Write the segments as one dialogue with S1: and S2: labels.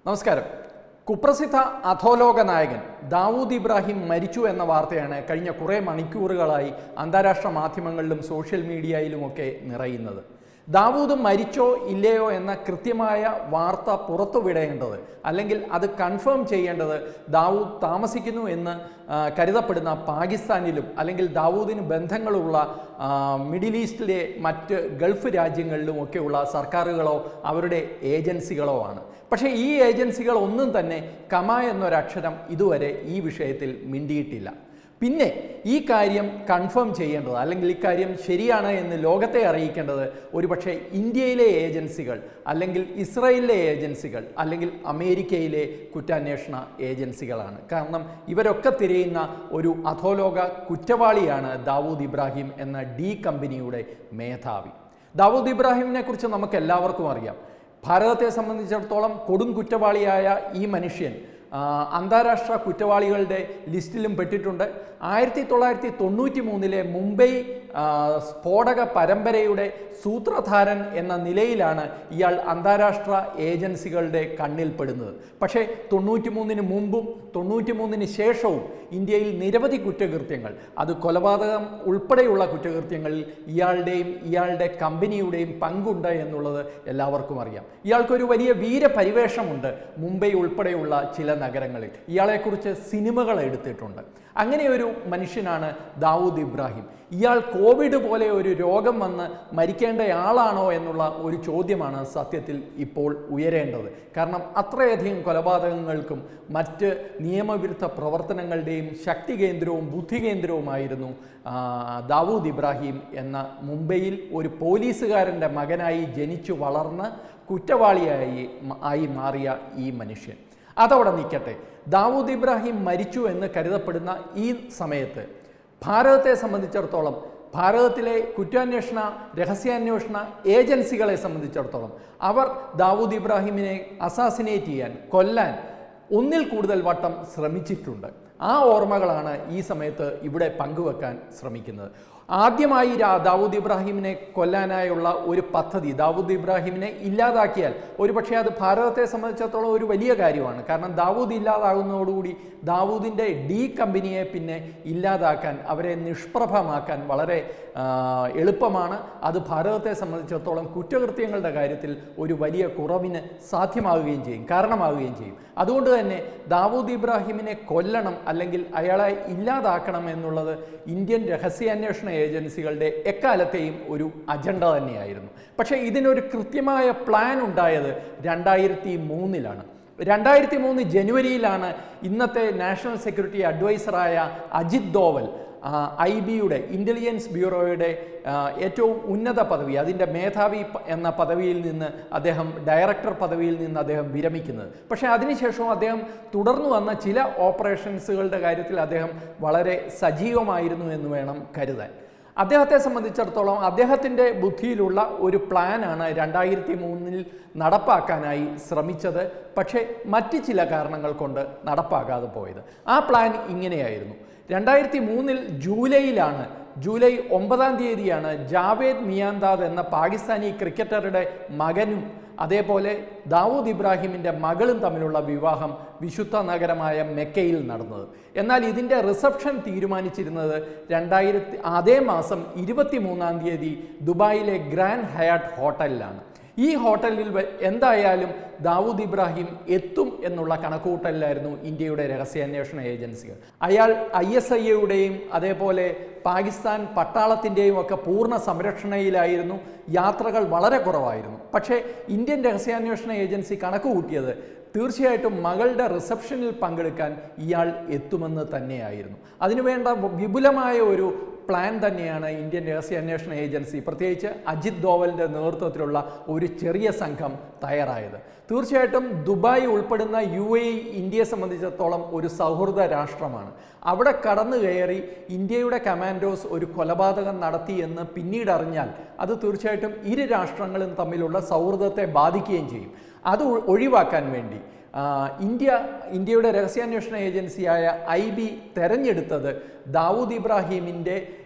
S1: നമസ്കാരം കുപ്രസിദ്ധ അധോലോക നായകൻ ദാവൂദ് ഇബ്രാഹിം മരിച്ചു എന്ന വാർത്തയാണ് കഴിഞ്ഞ കുറേ മണിക്കൂറുകളായി അന്താരാഷ്ട്ര മാധ്യമങ്ങളിലും സോഷ്യൽ മീഡിയയിലുമൊക്കെ നിറയുന്നത് ദാവൂദ് മരിച്ചോ ഇല്ലയോ എന്ന കൃത്യമായ വാർത്ത പുറത്തുവിടേണ്ടത് അല്ലെങ്കിൽ അത് കൺഫേം ചെയ്യേണ്ടത് ദാവൂദ് താമസിക്കുന്നു എന്ന് ആ, കരുതപ്പെടുന്ന പാകിസ്ഥാനിലും അല്ലെങ്കിൽ ദാവൂദിന് ബന്ധങ്ങളുള്ള ആ, മിഡിൽ ഈസ്റ്റിലെ മറ്റ് ഗൾഫ് രാജ്യങ്ങളിലുമൊക്കെയുള്ള സർക്കാരുകളോ അവരുടെ ഏജൻസികളോ ആണ് പക്ഷേ ഈ ഏജൻസികൾ ഒന്നും തന്നെ കമ എന്നൊരക്ഷരം ഇതുവരെ ഈ വിഷയത്തിൽ മിണ്ടിയിട്ടില്ല പിന്നെ ഈ കാര്യം കൺഫേം ചെയ്യേണ്ടത് അല്ലെങ്കിൽ ഇക്കാര്യം ശരിയാണ് എന്ന് ലോകത്തെ അറിയിക്കേണ്ടത് ഒരുപക്ഷെ ഇന്ത്യയിലെ ഏജൻസികൾ അല്ലെങ്കിൽ ഇസ്രയേലിലെ ഏജൻസികൾ അല്ലെങ്കിൽ അമേരിക്കയിലെ കുറ്റാന്വേഷണ ഏജൻസികളാണ് കാരണം ഇവരൊക്കെ തിരയുന്ന ഒരു അധോലോക കുറ്റവാളിയാണ് ദാവൂദ് ഇബ്രാഹിം എന്ന ഡി കമ്പനിയുടെ മേധാവി ദാവൂദ് ഇബ്രാഹിമിനെ കുറിച്ച് നമുക്ക് എല്ലാവർക്കും അറിയാം ഭാരതത്തെ സംബന്ധിച്ചിടത്തോളം കൊടും കുറ്റവാളിയായ ഈ മനുഷ്യൻ ആ, അന്താരാഷ്ട്ര കുറ്റവാളികളുടെ ലിസ്റ്റിലും പെട്ടിട്ടുണ്ട് ആയിരത്തി തൊള്ളായിരത്തി തൊണ്ണൂറ്റി മൂന്നിലെ മുംബൈ ആ, സ്ഫോടക പരമ്പരയുടെ സൂത്രധാരൻ എന്ന നിലയിലാണ് ഇയാൾ അന്താരാഷ്ട്ര ഏജൻസികളുടെ കണ്ണിൽപ്പെടുന്നത് പക്ഷേ തൊണ്ണൂറ്റി മൂന്നിന് മുമ്പും തൊണ്ണൂറ്റി മൂന്നിന് ശേഷവും ഇന്ത്യയിൽ നിരവധി കുറ്റകൃത്യങ്ങൾ അത് കൊലപാതകം ഉൾപ്പെടെയുള്ള കുറ്റകൃത്യങ്ങളിൽ ഇയാളുടെയും ഇയാളുടെ കമ്പനിയുടെയും പങ്കുണ്ട് എന്നുള്ളത് എല്ലാവർക്കും അറിയാം ഇയാൾക്കൊരു വലിയ വീരപരിവേഷമുണ്ട് മുംബൈ ഉൾപ്പെടെയുള്ള ചില നഗരങ്ങളിൽ ഇയാളെക്കുറിച്ച് സിനിമകൾ എടുത്തിട്ടുണ്ട് അങ്ങനെ ഒരു മനുഷ്യനാണ് ദാവൂദ് ഇബ്രാഹിം ഇയാൾ കോവിഡ് പോലെ ഒരു രോഗം വന്ന് മരിക്കേണ്ടയാളാണോ എന്നുള്ള ഒരു ചോദ്യമാണ് സത്യത്തിൽ ഇപ്പോൾ ഉയരേണ്ടത് കാരണം അത്രയധികം കൊലപാതകങ്ങൾക്കും മറ്റ് നിയമവിരുദ്ധ പ്രവർത്തനങ്ങളുടെയും ശക്തി കേന്ദ്രവും ബുദ്ധി കേന്ദ്രവുമായിരുന്നു ആ, ദാവൂദ് ഇബ്രാഹിം എന്ന മുംബൈയിൽ ഒരു പോലീസുകാരൻ്റെ മകനായി ജനിച്ചു വളർന്ന് കുറ്റവാളിയായി മ- ആയി മാറിയ ഈ മനുഷ്യൻ അതവിടെ നിൽക്കട്ടെ ദാവൂദ് ഇബ്രാഹിം മരിച്ചു എന്ന് കരുതപ്പെടുന്ന ഈ സമയത്ത് ഭാരതത്തെ സംബന്ധിച്ചിടത്തോളം ഭാരതത്തിലെ കുറ്റാന്വേഷണ രഹസ്യാന്വേഷണ ഏജൻസികളെ സംബന്ധിച്ചിടത്തോളം അവർ ദാവൂദ് ഇബ്രാഹിമിനെ അസാസിനേറ്റ് ചെയ്യാൻ കൊല്ലാൻ ഒന്നിൽ കൂടുതൽ വട്ടം ശ്രമിച്ചിട്ടുണ്ട് ആ ഓർമ്മകളാണ് ഈ സമയത്ത് ഇവിടെ പങ്കുവെക്കാൻ ശ്രമിക്കുന്നത് ആദ്യമായി രാ- ദാവൂദ് ഇബ്രാഹിമിനെ കൊല്ലാനായുള്ള ഒരു പദ്ധതി ദാവൂദ് ഇബ്രാഹിമിനെ ഇല്ലാതാക്കിയാൽ ഒരുപക്ഷെ അത് ഭാരതത്തെ സംബന്ധിച്ചിടത്തോളം ഒരു വലിയ കാര്യമാണ് കാരണം ദാവൂദ് ഇല്ലാതാകുന്നതോടുകൂടി ദാവൂദിൻ്റെ ഡി കമ്പനിയെ പിന്നെ ഇല്ലാതാക്കാൻ അവരെ നിഷ്പ്രഭമാക്കാൻ വളരെ ആ, എളുപ്പമാണ് അത് ഭാരതത്തെ സംബന്ധിച്ചിടത്തോളം കുറ്റകൃത്യങ്ങളുടെ കാര്യത്തിൽ ഒരു വലിയ കുറവിന് സാധ്യമാവുകയും ചെയ്യും കാരണമാവുകയും ചെയ്യും അതുകൊണ്ട് തന്നെ ദാവൂദ് ഇബ്രാഹിമിനെ കൊല്ലണം അല്ലെങ്കിൽ അയാളെ ഇല്ലാതാക്കണം എന്നുള്ളത് ഇന്ത്യൻ രഹസ്യാന്വേഷണ ഏജൻസികളുടെ എക്കാലത്തെയും ഒരു അജണ്ട തന്നെയായിരുന്നു പക്ഷേ ഇതിനൊരു കൃത്യമായ പ്ലാൻ ഉണ്ടായത് രണ്ടായിരത്തി മൂന്നിലാണ് രണ്ടായിരത്തി മൂന്ന് ജനുവരിയിലാണ് ഇന്നത്തെ നാഷണൽ സെക്യൂരിറ്റി അഡ്വൈസറായ അജിത് ദോവൽ ഐ ബിയുടെ ഇൻ്റലിജൻസ് ബ്യൂറോയുടെ ആ, ഏറ്റവും ഉന്നത പദവി അതിൻ്റെ മേധാവി പ- എന്ന പദവിയിൽ നിന്ന് അദ്ദേഹം ഡയറക്ടർ പദവിയിൽ നിന്ന് അദ്ദേഹം വിരമിക്കുന്നത് പക്ഷേ അതിനുശേഷവും അദ്ദേഹം തുടർന്നു വന്ന ചില ഓപ്പറേഷൻസുകളുടെ കാര്യത്തിൽ അദ്ദേഹം വളരെ സജീവമായിരുന്നു എന്ന് വേണം കരുതാൻ അദ്ദേഹത്തെ സംബന്ധിച്ചിടത്തോളം അദ്ദേഹത്തിൻ്റെ ബുദ്ധിയിലുള്ള ഒരു പ്ലാനാണ് രണ്ടായിരത്തി മൂന്നിൽ നടപ്പാക്കാനായി ശ്രമിച്ചത് പക്ഷേ മറ്റ് ചില കാരണങ്ങൾ കൊണ്ട് നടപ്പാകാതെ പോയത് ആ പ്ലാൻ ഇങ്ങനെയായിരുന്നു രണ്ടായിരത്തി മൂന്നിൽ ജൂലൈയിലാണ് ജൂലൈ ഒമ്പതാം തീയതിയാണ് ജാവേദ് മിയാന്താദ് എന്ന പാകിസ്ഥാനി ക്രിക്കറ്ററുടെ മകനും അതേപോലെ ദാവൂദ് ഇബ്രാഹിമിൻ്റെ മകളും തമ്മിലുള്ള വിവാഹം വിശുദ്ധ നഗരമായ മെക്കയിൽ നടന്നത് എന്നാൽ ഇതിൻ്റെ റിസപ്ഷൻ തീരുമാനിച്ചിരുന്നത് രണ്ടായിരത്തി അതേ മാസം ഇരുപത്തി മൂന്നാം തീയതി ദുബായിലെ ഗ്രാൻഡ് ഹയാട്ട് ഹോട്ടലിലാണ് ഈ ഹോട്ടലിൽ വ- എന്തായാലും ദാവൂദ് ഇബ്രാഹിം എത്തും എന്നുള്ള കണക്കുകൂട്ടലിലായിരുന്നു ഇന്ത്യയുടെ രഹസ്യാന്വേഷണ ഏജൻസികൾ അയാൾ ഐ എസ് ഐ യുടെയും അതേപോലെ പാകിസ്ഥാൻ പട്ടാളത്തിൻ്റെയും ഒക്കെ പൂർണ്ണ സംരക്ഷണയിലായിരുന്നു യാത്രകൾ വളരെ കുറവായിരുന്നു പക്ഷേ ഇന്ത്യൻ രഹസ്യാന്വേഷണ ഏജൻസി കണക്ക് കൂട്ടിയത് തീർച്ചയായിട്ടും മകളുടെ റിസപ്ഷനിൽ പങ്കെടുക്കാൻ ഇയാൾ എത്തുമെന്ന് തന്നെയായിരുന്നു അതിനുവേണ്ട വിപുലമായ ഒരു പ്ലാൻ തന്നെയാണ് ഇന്ത്യൻ രഹസ്യാന്വേഷണ ഏജൻസി പ്രത്യേകിച്ച് അജിത് ദോവലിൻ്റെ നേതൃത്വത്തിലുള്ള ഒരു ചെറിയ സംഘം തയ്യാറായത് തീർച്ചയായിട്ടും ദുബായ് ഉൾപ്പെടുന്ന യു എ ഇന്ത്യയെ സംബന്ധിച്ചിടത്തോളം ഒരു സൗഹൃദ രാഷ്ട്രമാണ് അവിടെ കടന്നു കയറി ഇന്ത്യയുടെ കമാൻഡോസ് ഒരു കൊലപാതകം നടത്തി എന്ന് പിന്നീട് അറിഞ്ഞാൽ അത് തീർച്ചയായിട്ടും ഇരു രാഷ്ട്രങ്ങളും തമ്മിലുള്ള സൗഹൃദത്തെ ബാധിക്കുകയും ചെയ്യും അത് ഒ- ഒഴിവാക്കാൻ വേണ്ടി ആ, ഇന്ത്യ ഇന്ത്യയുടെ രഹസ്യാന്വേഷണ ഏജൻസിയായ ഐ ബി തെരഞ്ഞെടുത്തത് ദാവൂദ് ഇബ്രാഹിമിൻ്റെ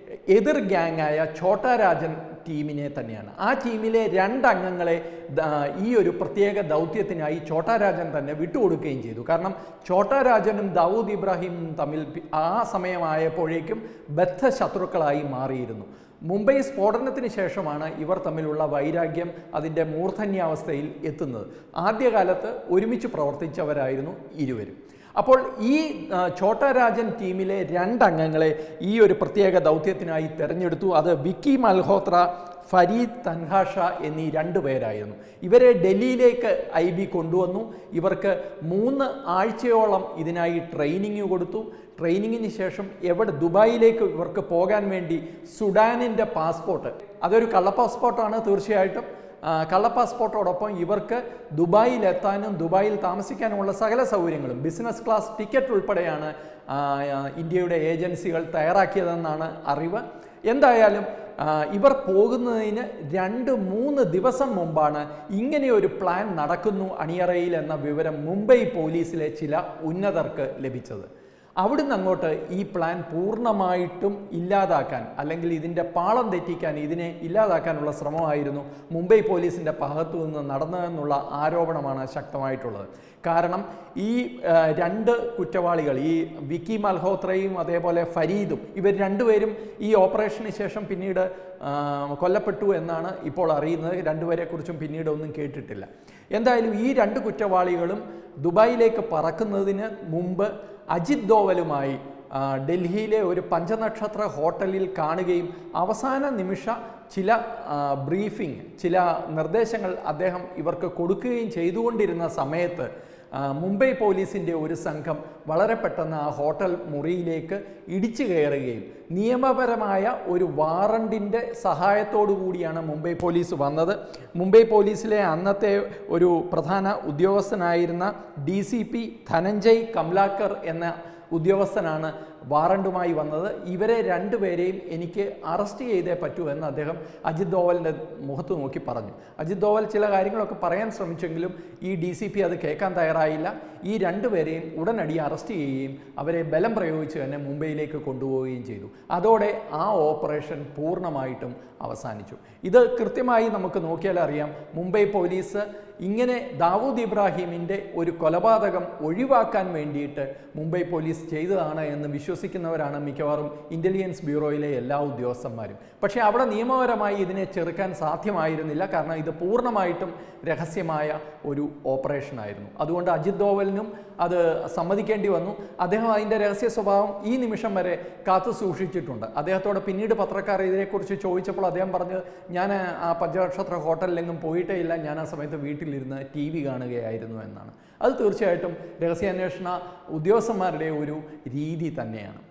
S1: എതിർ ഗ്യാങ്ങായ ഛോട്ടാ രാജൻ ടീമിനെ തന്നെയാണ് ആ ടീമിലെ രണ്ടംഗങ്ങളെ ദ- ഈ ഒരു പ്രത്യേക ദൗത്യത്തിനായി ഛോട്ടാ രാജൻ തന്നെ വിട്ടുകൊടുക്കുകയും ചെയ്തു കാരണം ഛോട്ടാ രാജനും ദാവൂദ് ഇബ്രാഹിമും തമ്മിൽ പി- ആ സമയമായപ്പോഴേക്കും ബദ്ധശത്രുക്കളായി മാറിയിരുന്നു മുംബൈ സ്ഫോടനത്തിന് ശേഷമാണ് ഇവർ തമ്മിലുള്ള വൈരാഗ്യം അതിൻ്റെ മൂർധന്യാവസ്ഥയിൽ എത്തുന്നത് ആദ്യകാലത്ത് ഒരുമിച്ച് പ്രവർത്തിച്ചവരായിരുന്നു ഇരുവരും അപ്പോൾ ഈ ആ, ഛോട്ടാ രാജൻ ടീമിലെ രണ്ടംഗങ്ങളെ ഈ ഒരു പ്രത്യേക ദൗത്യത്തിനായി തെരഞ്ഞെടുത്തു അത് വിക്കി മൽഹോത്ര ഫരീദ് തൻഹാഷ എന്നീ രണ്ട് പേരായിരുന്നു ഇവരെ ഡൽഹിയിലേക്ക് ഐ ബി കൊണ്ടുവന്നു ഇവർക്ക് മൂന്ന് ആഴ്ചയോളം ഇതിനായി ട്രെയിനിങ് കൊടുത്തു ട്രെയിനിങ്ങിന് ശേഷം എവിടെ ദുബായിലേക്ക് ഇവർക്ക് പോകാൻ വേണ്ടി സുഡാനിൻ്റെ പാസ്പോർട്ട് അതൊരു കള്ള പാസ്പോർട്ടാണ് തീർച്ചയായിട്ടും ആ, കള്ള പാസ്പോർട്ടോടൊപ്പം ഇവർക്ക് ദുബായിൽ എത്താനും ദുബായിൽ താമസിക്കാനുമുള്ള സകല സൗകര്യങ്ങളും ബിസിനസ് ക്ലാസ് ടിക്കറ്റ് ഉൾപ്പെടെയാണ് ആ, ആ, ഇന്ത്യയുടെ ഏജൻസികൾ തയ്യാറാക്കിയതെന്നാണ് അറിവ് എന്തായാലും ആ, ഇവർ പോകുന്നതിന് രണ്ട് മൂന്ന് ദിവസം മുമ്പാണ് ഇങ്ങനെ ഒരു പ്ലാൻ നടക്കുന്നു അണിയറയിൽ എന്ന വിവരം മുംബൈ പോലീസിലെ ചില ഉന്നതർക്ക് ലഭിച്ചത് അവിടുന്ന് അങ്ങോട്ട് ഈ പ്ലാൻ പൂർണ്ണമായിട്ടും ഇല്ലാതാക്കാൻ അല്ലെങ്കിൽ ഇതിൻ്റെ പാളം തെറ്റിക്കാൻ ഇതിനെ ഇല്ലാതാക്കാനുള്ള ശ്രമമായിരുന്നു മുംബൈ പോലീസിൻ്റെ ഭാഗത്തു നിന്ന് നടന്നതെന്നുള്ള ആരോപണമാണ് ശക്തമായിട്ടുള്ളത് കാരണം ഈ ആ, രണ്ട് കുറ്റവാളികൾ ഈ വിക്കി മൽഹോത്രയും അതേപോലെ ഫരീദും ഇവർ രണ്ടുപേരും ഈ ഓപ്പറേഷന് ശേഷം പിന്നീട് ആ, കൊല്ലപ്പെട്ടു എന്നാണ് ഇപ്പോൾ അറിയുന്നത് രണ്ടുപേരെക്കുറിച്ചും പിന്നീട് ഒന്നും കേട്ടിട്ടില്ല എന്തായാലും ഈ രണ്ട് കുറ്റവാളികളും ദുബായിലേക്ക് പറക്കുന്നതിന് മുമ്പ് അജിത് ദോവലുമായി ആ, ഡൽഹിയിലെ ഒരു പഞ്ചനക്ഷത്ര ഹോട്ടലിൽ കാണുകയും അവസാന നിമിഷ ചില ആ, ബ്രീഫിംഗ് ചില നിർദ്ദേശങ്ങൾ അദ്ദേഹം ഇവർക്ക് കൊടുക്കുകയും ചെയ്തുകൊണ്ടിരുന്ന സമയത്ത് ആ, മുംബൈ പോലീസിൻ്റെ ഒരു സംഘം വളരെ പെട്ടെന്ന് ആ ഹോട്ടൽ മുറിയിലേക്ക് ഇടിച്ചു കയറുകയും നിയമപരമായ ഒരു വാറണ്ടിൻ്റെ സഹായത്തോടു കൂടിയാണ് മുംബൈ പോലീസ് വന്നത് മുംബൈ പോലീസിലെ അന്നത്തെ ഒരു പ്രധാന ഉദ്യോഗസ്ഥനായിരുന്ന D C P Dhananjay Kamlakar എന്ന ഉദ്യോഗസ്ഥനാണ് വാറണ്ടുമായി വന്നത് ഇവരെ രണ്ടുപേരെയും എനിക്ക് അറസ്റ്റ് ചെയ്തേ പറ്റൂ എന്ന് അദ്ദേഹം അജിത് ദോവലിൻ്റെ മുഖത്ത് നോക്കി പറഞ്ഞു അജിത് ദോവൽ ചില കാര്യങ്ങളൊക്കെ പറയാൻ ശ്രമിച്ചെങ്കിലും ഈ ഡി സി പി അത് കേൾക്കാൻ തയ്യാറായില്ല ഈ രണ്ടുപേരെയും ഉടനടി അറസ്റ്റ് ചെയ്യുകയും അവരെ ബലം പ്രയോഗിച്ച് തന്നെ മുംബൈയിലേക്ക് കൊണ്ടുപോവുകയും ചെയ്തു അതോടെ ആ ഓപ്പറേഷൻ പൂർണ്ണമായിട്ടും അവസാനിച്ചു ഇത് കൃത്യമായി നമുക്ക് നോക്കിയാൽ അറിയാം മുംബൈ പോലീസ് ഇങ്ങനെ ദാവൂദ് ഇബ്രാഹിമിൻ്റെ ഒരു കൊലപാതകം ഒഴിവാക്കാൻ വേണ്ടിയിട്ട് മുംബൈ പോലീസ് ചെയ്തതാണ് എന്ന് വിശ്വസിക്കുന്നവരാണ് മിക്കവാറും ഇൻ്റലിജൻസ് ബ്യൂറോയിലെ എല്ലാ ഉദ്യോഗസ്ഥന്മാരും പക്ഷേ അവിടെ നിയമപരമായി ഇതിനെ ചെറുക്കാൻ സാധ്യമായിരുന്നില്ല കാരണം ഇത് പൂർണ്ണമായിട്ടും രഹസ്യമായ ഒരു ഓപ്പറേഷനായിരുന്നു അതുകൊണ്ട് അജിത് ദോവലിനും അത് സമ്മതിക്കേണ്ടി വന്നു അദ്ദേഹം അതിൻ്റെ രഹസ്യ സ്വഭാവം ഈ നിമിഷം വരെ കാത്തു സൂക്ഷിച്ചിട്ടുണ്ട് അദ്ദേഹത്തോട് പിന്നീട് പത്രക്കാർ ഇതിനെക്കുറിച്ച് ചോദിച്ചപ്പോൾ അദ്ദേഹം പറഞ്ഞത് ഞാൻ ആ പഞ്ചനക്ഷത്ര ഹോട്ടലിലെങ്ങും പോയിട്ടേ ഇല്ല ഞാൻ ആ സമയത്ത് വീട്ടിലിരുന്ന് ടി വി കാണുകയായിരുന്നു എന്നാണ് അത് തീർച്ചയായിട്ടും രഹസ്യാന്വേഷണ ഉദ്യോഗസ്ഥന്മാരുടെ ഒരു രീതി തന്നെയാണ്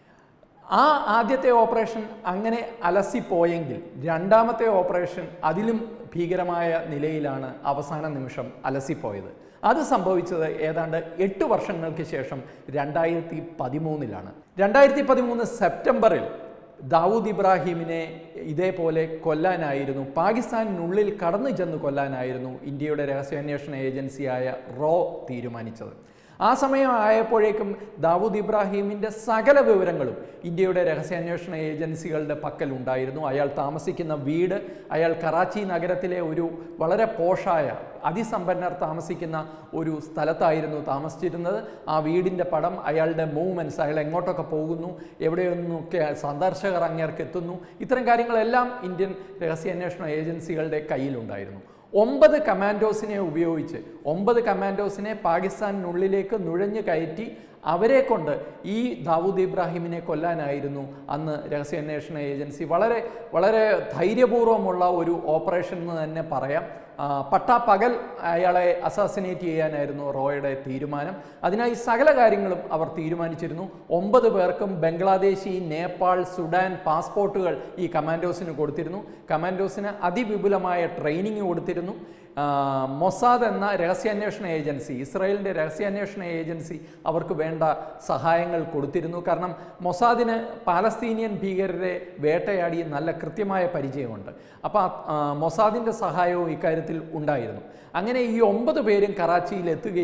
S1: ആ ആദ്യത്തെ ഓപ്പറേഷൻ അങ്ങനെ അലസിപ്പോയെങ്കിൽ രണ്ടാമത്തെ ഓപ്പറേഷൻ അതിലും ഭീകരമായ നിലയിലാണ് അവസാന നിമിഷം അലസിപ്പോയത് അത് സംഭവിച്ചത് ഏതാണ്ട് എട്ട് വർഷങ്ങൾക്ക് ശേഷം രണ്ടായിരത്തി പതിമൂന്നിലാണ് രണ്ടായിരത്തി പതിമൂന്ന് സെപ്റ്റംബറിൽ ദാവൂദ് ഇബ്രാഹിമിനെ ഇതേപോലെ കൊല്ലാനായിരുന്നു പാകിസ്ഥാനിനുള്ളിൽ കടന്നു ചെന്ന് കൊല്ലാനായിരുന്നു ഇന്ത്യയുടെ രഹസ്യാന്വേഷണ ഏജൻസിയായ റോ തീരുമാനിച്ചത് ആ സമയം ആയപ്പോഴേക്കും ദാവൂദ് ഇബ്രാഹിമിൻ്റെ സകല വിവരങ്ങളും ഇന്ത്യയുടെ രഹസ്യാന്വേഷണ ഏജൻസികളുടെ പക്കലുണ്ടായിരുന്നു അയാൾ താമസിക്കുന്ന വീട് അയാൾ കറാച്ചി നഗരത്തിലെ ഒരു വളരെ പോഷായ അതിസമ്പന്നർ താമസിക്കുന്ന ഒരു സ്ഥലത്തായിരുന്നു താമസിച്ചിരുന്നത് ആ വീടിൻ്റെ പടം അയാളുടെ മൂവ്മെൻറ്റ്സ് അയാൾ എങ്ങോട്ടൊക്കെ പോകുന്നു എവിടെയൊന്നൊക്കെ സന്ദർശകർ അങ്ങേർക്ക് എത്തുന്നു ഇത്തരം കാര്യങ്ങളെല്ലാം ഇന്ത്യൻ രഹസ്യാന്വേഷണ ഏജൻസികളുടെ കയ്യിലുണ്ടായിരുന്നു ഒമ്പത് കമാൻഡോസിനെ ഉപയോഗിച്ച് ഒമ്പത് കമാൻഡോസിനെ പാകിസ്ഥാനിനുള്ളിലേക്ക് നുഴഞ്ഞു കയറ്റി അവരെ കൊണ്ട് ഈ ദാവൂദ് ഇബ്രാഹിമിനെ കൊല്ലാനായിരുന്നു അന്ന് രഹസ്യാന്വേഷണ ഏജൻസി വളരെ വളരെ ധൈര്യപൂർവ്വമുള്ള ഒരു ഓപ്പറേഷൻ എന്ന് തന്നെ പറയാം ആ, പട്ടാപ്പകൽ അയാളെ അസാസിനേറ്റ് ചെയ്യാനായിരുന്നു റോയുടെ തീരുമാനം അതിനായി സകല കാര്യങ്ങളും അവർ തീരുമാനിച്ചിരുന്നു ഒമ്പത് പേർക്കും ബംഗ്ലാദേശി നേപ്പാൾ സുഡാൻ പാസ്പോർട്ടുകൾ ഈ കമാൻഡോസിന് കൊടുത്തിരുന്നു കമാൻഡോസിന് അതിവിപുലമായ ട്രെയിനിങ് കൊടുത്തിരുന്നു ആ, മൊസാദ് എന്ന രഹസ്യാന്വേഷണ ഏജൻസി ഇസ്രായേലിൻ്റെ രഹസ്യാന്വേഷണ ഏജൻസി അവർക്ക് വേണ്ട സഹായങ്ങൾ കൊടുത്തിരുന്നു കാരണം മൊസാദിന് പാലസ്തീനിയൻ ഭീകരരെ വേട്ടയാടി നല്ല കൃത്യമായ പരിചയമുണ്ട് അപ്പോൾ മൊസാദിൻ്റെ സഹായവും ഇക്കാര്യത്തിൽ ഉണ്ടായിരുന്നു അങ്ങനെ ഈ ഒമ്പത് പേരും കറാച്ചിയിൽ എത്തുകയും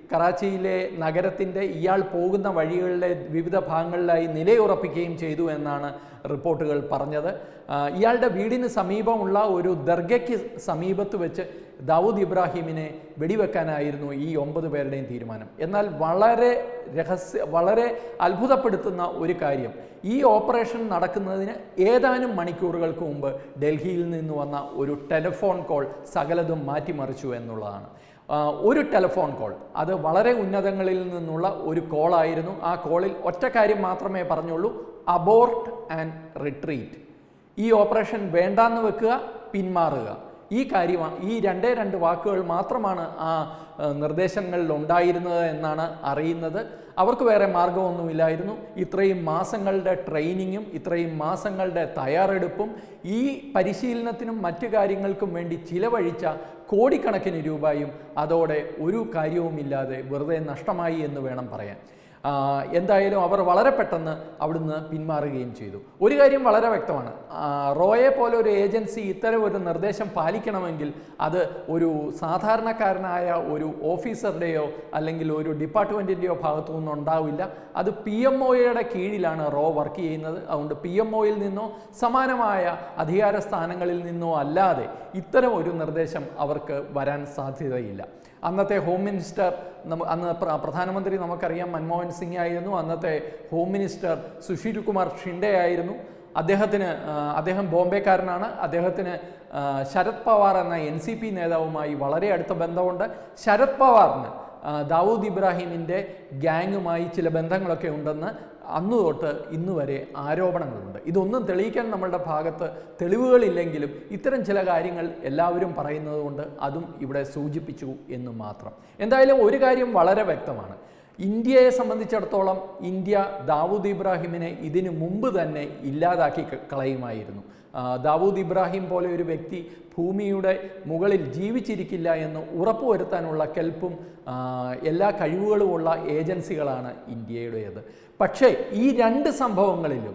S1: കറാച്ചിയിലെ നഗരത്തിൻ്റെ ഇയാൾ പോകുന്ന വഴികളിലെ വിവിധ ഭാഗങ്ങളിലായി നിലയുറപ്പിക്കുകയും ചെയ്തു എന്നാണ് റിപ്പോർട്ടുകൾ പറഞ്ഞത് ആ, ഇയാളുടെ വീടിന് സമീപമുള്ള ഒരു ദർഗയ്ക്ക് സമീപത്ത് വെച്ച് ദാവൂദ് ഇബ്രാഹിമിനെ വെടിവെക്കാനായിരുന്നു ഈ ഒമ്പത് പേരുടെയും തീരുമാനം എന്നാൽ വളരെ രഹസ്യ വളരെ അത്ഭുതപ്പെടുത്തുന്ന ഒരു കാര്യം ഈ ഓപ്പറേഷൻ നടക്കുന്നതിന് ഏതാനും മണിക്കൂറുകൾക്ക് മുമ്പ് ഡൽഹിയിൽ നിന്ന് വന്ന ഒരു ടെലിഫോൺ കോൾ സകലതും മാറ്റിമറിച്ചു എന്നുള്ളതാണ് ആ, ഒരു ടെലിഫോൺ കോൾ അത് വളരെ ഉന്നതങ്ങളിൽ നിന്നുള്ള ഒരു കോളായിരുന്നു ആ കോളിൽ ഒറ്റ കാര്യം മാത്രമേ പറഞ്ഞുള്ളൂ അബോർട്ട് ആൻഡ് റിട്രീറ്റ് ഈ ഓപ്പറേഷൻ വേണ്ടാന്ന് വെക്കുക പിന്മാറുക ഈ കാര്യം ഈ രണ്ടേ രണ്ട് വാക്കുകൾ മാത്രമാണ് ആ ആ, നിർദ്ദേശങ്ങളിൽ ഉണ്ടായിരുന്നത് എന്നാണ് അറിയുന്നത് അവർക്ക് വേറെ മാർഗമൊന്നുമില്ലായിരുന്നു ഇത്രയും മാസങ്ങളുടെ ട്രെയിനിങ്ങും ഇത്രയും മാസങ്ങളുടെ തയ്യാറെടുപ്പും ഈ പരിശീലനത്തിനും മറ്റു കാര്യങ്ങൾക്കും വേണ്ടി ചിലവഴിച്ച കോടിക്കണക്കിന് രൂപയും അതോടെ ഒരു കാര്യവുമില്ലാതെ വെറുതെ നഷ്ടമായി എന്ന് വേണം പറയാൻ ആ, എന്തായാലും അവർ വളരെ പെട്ടെന്ന് അവിടുന്ന് പിന്മാറുകയും ചെയ്തു ഒരു കാര്യം വളരെ വ്യക്തമാണ് ആ, റോയെ പോലെ ഒരു ഏജൻസി ഇത്തരം ഒരു നിർദ്ദേശം പാലിക്കണമെങ്കിൽ അത് ഒരു സാധാരണക്കാരനായ ഒരു ഓഫീസറുടെയോ അല്ലെങ്കിൽ ഒരു ഡിപ്പാർട്ട്മെൻറ്റിൻ്റെയോ ഭാഗത്തു നിന്നും ഉണ്ടാവില്ല അത് പി എം ഒയുടെ കീഴിലാണ് റോ വർക്ക് ചെയ്യുന്നത് അതുകൊണ്ട് പി എം ഒയിൽ നിന്നോ സമാനമായ അധികാര സ്ഥാനങ്ങളിൽ നിന്നോ അല്ലാതെ ഇത്തരം ഒരു നിർദ്ദേശം അവർക്ക് വരാൻ സാധ്യതയില്ല അന്നത്തെ ഹോം മിനിസ്റ്റർ നമ്മ അന്ന് പ്ര- പ്രധാനമന്ത്രി നമുക്കറിയാം മൻമോഹൻ സിംഗ് ആയിരുന്നു അന്നത്തെ ഹോം മിനിസ്റ്റർ സുശീൽ കുമാർ ഷിൻഡെ ആയിരുന്നു അദ്ദേഹത്തിന് ആ, അദ്ദേഹം ബോംബെക്കാരനാണ് അദ്ദേഹത്തിന് ആ, ശരത് പവാർ എന്ന എൻ സി പി നേതാവുമായി വളരെ അടുത്ത ബന്ധമുണ്ട് ശരത് പവാറിന് ആ, ദാവൂദ് ഇബ്രാഹിമിൻ്റെ ഗ്യാങ്ങുമായി ചില ബന്ധങ്ങളൊക്കെ ഉണ്ടെന്ന് അന്നു തൊട്ട് ഇന്ന് വരെ ആരോപണങ്ങളുണ്ട് ഇതൊന്നും തെളിയിക്കാൻ നമ്മളുടെ ഭാഗത്ത് തെളിവുകളില്ലെങ്കിലും ഇത്തരം ചില കാര്യങ്ങൾ എല്ലാവരും പറയുന്നത് കൊണ്ട് അതും ഇവിടെ സൂചിപ്പിച്ചു എന്ന് മാത്രം എന്തായാലും ഒരു കാര്യം വളരെ വ്യക്തമാണ് ഇന്ത്യയെ സംബന്ധിച്ചിടത്തോളം ഇന്ത്യ ദാവൂദ് ഇബ്രാഹിമിനെ ഇതിനു മുമ്പ് തന്നെ ഇല്ലാതാക്കി ക- കളയുമായിരുന്നു ആ, ദാവൂദ് ഇബ്രാഹിം പോലെ ഒരു വ്യക്തി ഭൂമിയുടെ മുകളിൽ ജീവിച്ചിരിക്കില്ല എന്ന് ഉറപ്പുവരുത്താനുള്ള കെൽപ്പും ആ, എല്ലാ കഴിവുകളുമുള്ള ഏജൻസികളാണ് ഇന്ത്യയുടേത് പക്ഷേ ഈ രണ്ട് സംഭവങ്ങളിലും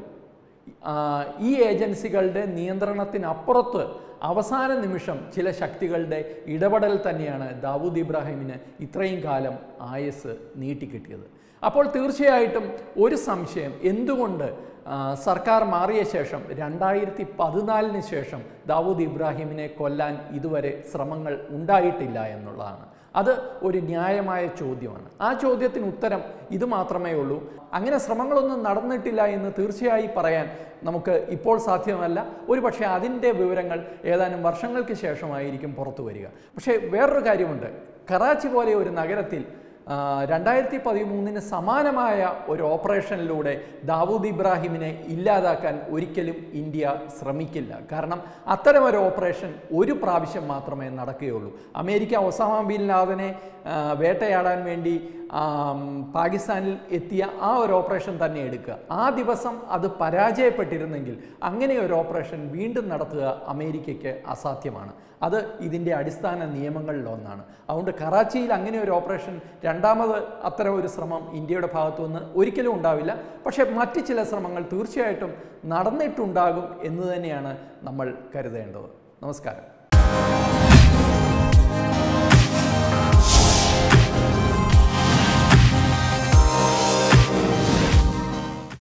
S1: ആ, ഈ ഏജൻസികളുടെ നിയന്ത്രണത്തിനപ്പുറത്ത് അവസാന നിമിഷം ചില ശക്തികളുടെ ഇടപെടൽ തന്നെയാണ് ദാവൂദ് ഇബ്രാഹിമിന് ഇത്രയും കാലം ആയസ് നീട്ടിക്കിട്ടിയത് അപ്പോൾ തീർച്ചയായിട്ടും ഒരു സംശയം എന്തുകൊണ്ട് ആ, സർക്കാർ മാറിയ ശേഷം രണ്ടായിരത്തി പതിനാലിന് ശേഷം ദാവൂദ് ഇബ്രാഹിമിനെ കൊല്ലാൻ ഇതുവരെ ശ്രമങ്ങൾ ഉണ്ടായിട്ടില്ല എന്നുള്ളതാണ് അത് ഒരു ന്യായമായ ചോദ്യമാണ് ആ ചോദ്യത്തിന് ഉത്തരം ഇത് മാത്രമേ ഉള്ളൂ അങ്ങനെ ശ്രമങ്ങളൊന്നും നടന്നിട്ടില്ല എന്ന് തീർച്ചയായും പറയാൻ നമുക്ക് ഇപ്പോൾ സാധ്യമല്ല ഒരു പക്ഷേ അതിൻ്റെ വിവരങ്ങൾ ഏതാനും വർഷങ്ങൾക്ക് ശേഷമായിരിക്കും പുറത്തു വരിക പക്ഷേ വേറൊരു കാര്യമുണ്ട് കറാച്ചി പോലെ ഒരു നഗരത്തിൽ ആ, രണ്ടായിരത്തി പതിമൂന്നിന് സമാനമായ ഒരു ഓപ്പറേഷനിലൂടെ ദാവൂദ് ഇബ്രാഹിമിനെ ഇല്ലാതാക്കാൻ ഒരിക്കലും ഇന്ത്യ ശ്രമിക്കില്ല കാരണം അത്തരം ഒരു ഓപ്പറേഷൻ ഒരു പ്രാവശ്യം മാത്രമേ നടക്കുകയുള്ളൂ അമേരിക്ക ഒസാമ ബിൻ ലാദനെ ആ, വേട്ടയാടാൻ വേണ്ടി ആം, പാകിസ്ഥാനിൽ എത്തിയ ആ ഒരു ഓപ്പറേഷൻ തന്നെ എടുക്കുക ആ ദിവസം അത് പരാജയപ്പെട്ടിരുന്നെങ്കിൽ അങ്ങനെ ഒരു ഓപ്പറേഷൻ വീണ്ടും നടത്തുക അമേരിക്കയ്ക്ക് അസാധ്യമാണ് അത് ഇതിൻ്റെ അടിസ്ഥാന നിയമങ്ങളിൽ ഒന്നാണ് അതുകൊണ്ട് കറാച്ചിയിൽ അങ്ങനെ ഒരു ഓപ്പറേഷൻ രണ്ടാമത് അത്തരം ഒരു ശ്രമം ഇന്ത്യയുടെ ഭാഗത്തു നിന്ന് ഒരിക്കലും ഉണ്ടാവില്ല പക്ഷേ മറ്റ് ചില ശ്രമങ്ങൾ തീർച്ചയായിട്ടും നടന്നിട്ടുണ്ടാകും എന്ന് തന്നെയാണ് നമ്മൾ കരുതേണ്ടത് നമസ്കാരം